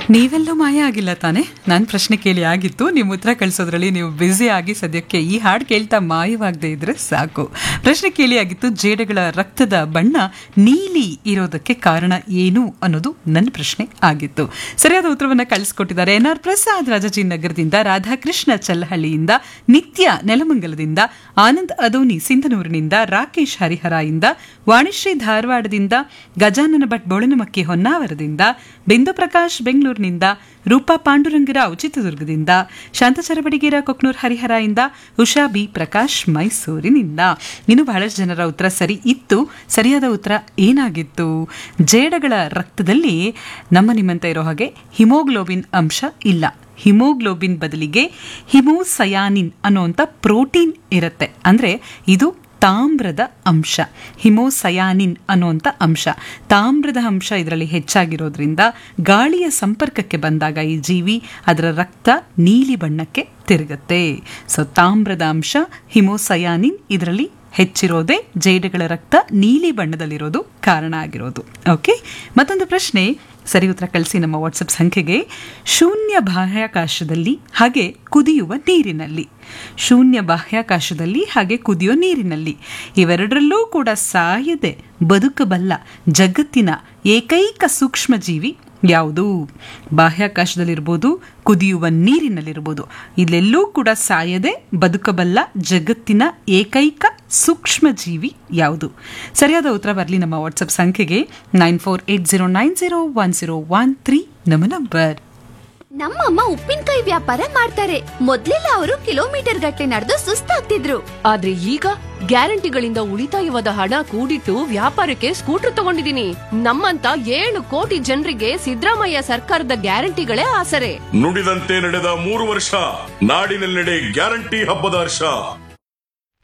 ನೀವೆಲ್ಲೂ ಮಾಯ ಆಗಿಲ್ಲ ತಾನೆ ನನ್ನ ಪ್ರಶ್ನೆ ಕೇಳಿ ಆಗಿತ್ತು ನಿಮ್ಮ ಉತ್ತರ ಕಳಿಸೋದ್ರಲ್ಲಿ ನೀವು ಬ್ಯುಸಿ ಆಗಿ ಸದ್ಯಕ್ಕೆ ಈ ಹಾಡು ಕೇಳ್ತಾ ಮಾಯವಾಗದೇ ಇದ್ರೆ ಸಾಕು ಪ್ರಶ್ನೆ ಕೇಳಿ ಆಗಿತ್ತು ಜೇಡಗಳ ರಕ್ತದ ಬಣ್ಣ ನೀಲಿ ಇರೋದಕ್ಕೆ ಕಾರಣ ಏನು ಅನ್ನೋದು ನನ್ನ ಪ್ರಶ್ನೆ ಆಗಿತ್ತು ಸರಿಯಾದ ಉತ್ತರವನ್ನು ಕಳಿಸ್ಕೊಟ್ಟಿದ್ದಾರೆ ಎನ್ ಆರ್ ಪ್ರಸಾದ್ ರಾಜಾಜಿನಗರದಿಂದ ರಾಧಾಕೃಷ್ಣ ಚಲ್ಲಹಳ್ಳಿಯಿಂದ ನಿತ್ಯ ನೆಲಮಂಗಲದಿಂದ ಆನಂದ್ ಅದೋನಿ ಸಿಂಧನೂರಿನಿಂದ ರಾಕೇಶ್ ಹರಿಹರ ಇಂದ ವಾಣಿಶ್ರೀ ಧಾರವಾಡದಿಂದ ಗಜಾನನ ಭಟ್ ಬೋಳನಮಕ್ಕಿ ಹೊನ್ನಾವರದಿಂದ ಬಿಂದು ಪ್ರಕಾಶ್ ಬೆಂಗಳೂರಿನಿಂದ ರೂಪಾ ಪಾಂಡುರಂಗರಾವ್ ಚಿತ್ರದುರ್ಗದಿಂದ ಶಾಂತಚರ ಬಡಿಗೇರ ಕೊಕ್ನೂರ್ ಹರಿಹರ ಇಂದ ಉಷಾ ಬಿ ಪ್ರಕಾಶ್ ಮೈಸೂರಿನಿಂದ ಇನ್ನು ಬಹಳಷ್ಟು ಜನರ ಉತ್ತರ ಸರಿ ಇತ್ತು ಸರಿಯಾದ ಉತ್ತರ ಏನಾಗಿತ್ತು ಜೇಡಗಳ ರಕ್ತದಲ್ಲಿ ನಮ್ಮ ನಿಮ್ಮಂತ ಇರೋ ಹಾಗೆ ಹಿಮೋಗ್ಲೋಬಿನ್ ಅಂಶ ಇಲ್ಲ ಹಿಮೋಗ್ಲೋಬಿನ್ ಬದಲಿಗೆ ಹಿಮೋಸಯಾನಿನ್ ಅನ್ನುವಂಥ ಪ್ರೋಟೀನ್ ಇರುತ್ತೆ ಅಂದರೆ ಇದು ತಾಮ್ರದ ಅಂಶ ಹಿಮೋಸಯಾನಿನ್ ಅನ್ನುವಂಥ ಅಂಶ ತಾಮ್ರದ ಅಂಶ ಇದರಲ್ಲಿ ಹೆಚ್ಚಾಗಿರೋದ್ರಿಂದ ಗಾಳಿಯ ಸಂಪರ್ಕಕ್ಕೆ ಬಂದಾಗ ಈ ಜೀವಿ ಅದರ ರಕ್ತ ನೀಲಿ ಬಣ್ಣಕ್ಕೆ ತಿರುಗುತ್ತೆ ಸೊ ತಾಮ್ರದ ಅಂಶ ಹಿಮೋಸಯಾನಿನ್ ಇದರಲ್ಲಿ ಹೆಚ್ಚಿರೋದೇ ಜೇಡಗಳ ರಕ್ತ ನೀಲಿ ಬಣ್ಣದಲ್ಲಿರೋದು ಕಾರಣ ಆಗಿರೋದು ಓಕೆ ಮತ್ತೊಂದು ಪ್ರಶ್ನೆ ಸರಿ ಉತ್ತರ ಕಳಿಸಿ ನಮ್ಮ ವಾಟ್ಸಪ್ ಸಂಖ್ಯೆಗೆ ಶೂನ್ಯ ಬಾಹ್ಯಾಕಾಶದಲ್ಲಿ ಹಾಗೆ ಕುದಿಯುವ ನೀರಿನಲ್ಲಿ ಶೂನ್ಯ ಬಾಹ್ಯಾಕಾಶದಲ್ಲಿ ಹಾಗೆ ಕುದಿಯೋ ನೀರಿನಲ್ಲಿ ಇವೆರಡರಲ್ಲೂ ಕೂಡ ಸಾಯದೆ ಬದುಕಬಲ್ಲ ಜಗತ್ತಿನ ಏಕೈಕ ಸೂಕ್ಷ್ಮ ಜೀವಿ ಯಾವುದು ಬಾಹ್ಯಾಕಾಶದಲ್ಲಿರ್ಬೋದು ಕುದಿಯುವ ನೀರಿನಲ್ಲಿರ್ಬೋದು ಇಲ್ಲೆಲ್ಲೂ ಕೂಡ ಸಾಯದೆ ಬದುಕಬಲ್ಲ ಜಗತ್ತಿನ ಏಕೈಕ ಸೂಕ್ಷ್ಮ ಜೀವಿ ಯಾವುದು ಸರಿಯಾದ ಉತ್ತರ ಬರಲಿ ನಮ್ಮ ವಾಟ್ಸಪ್ ಸಂಖ್ಯೆಗೆ nine four eight zero nine zero one zero one three ನಮ್ಮ ನಂಬರ್ ನಮ್ಮಮ್ಮ ಉಪ್ಪಿನಕಾಯಿ ವ್ಯಾಪಾರ ಮಾಡ್ತಾರೆ ಮೊದ್ಲೆಲ್ಲ ಅವರು ಕಿಲೋಮೀಟರ್ ಗಟ್ಲೆ ನಡೆದು ಸುಸ್ತಾಗ್ತಿದ್ರು ಆದ್ರೆ ಈಗ ಗ್ಯಾರಂಟಿಗಳಿಂದ ಉಳಿತಾಯವಾದ ಹಣ ಕೂಡಿಟ್ಟು ವ್ಯಾಪಾರಕ್ಕೆ ಸ್ಕೂಟರ್ ತಗೊಂಡಿದೀನಿ ನಮ್ಮಂತ ಏಳು ಕೋಟಿ ಜನರಿಗೆ ಸಿದ್ದರಾಮಯ್ಯ ಸರ್ಕಾರದ ಗ್ಯಾರಂಟಿಗಳೇ ಆಸರೆ ನುಡಿದಂತೆ ನಡೆದ ಮೂರು ವರ್ಷ ನಾಡಿನೆಲ್ಲೆಡೆ ಗ್ಯಾರಂಟಿ ಹಬ್ಬದ ಹರ್ಷ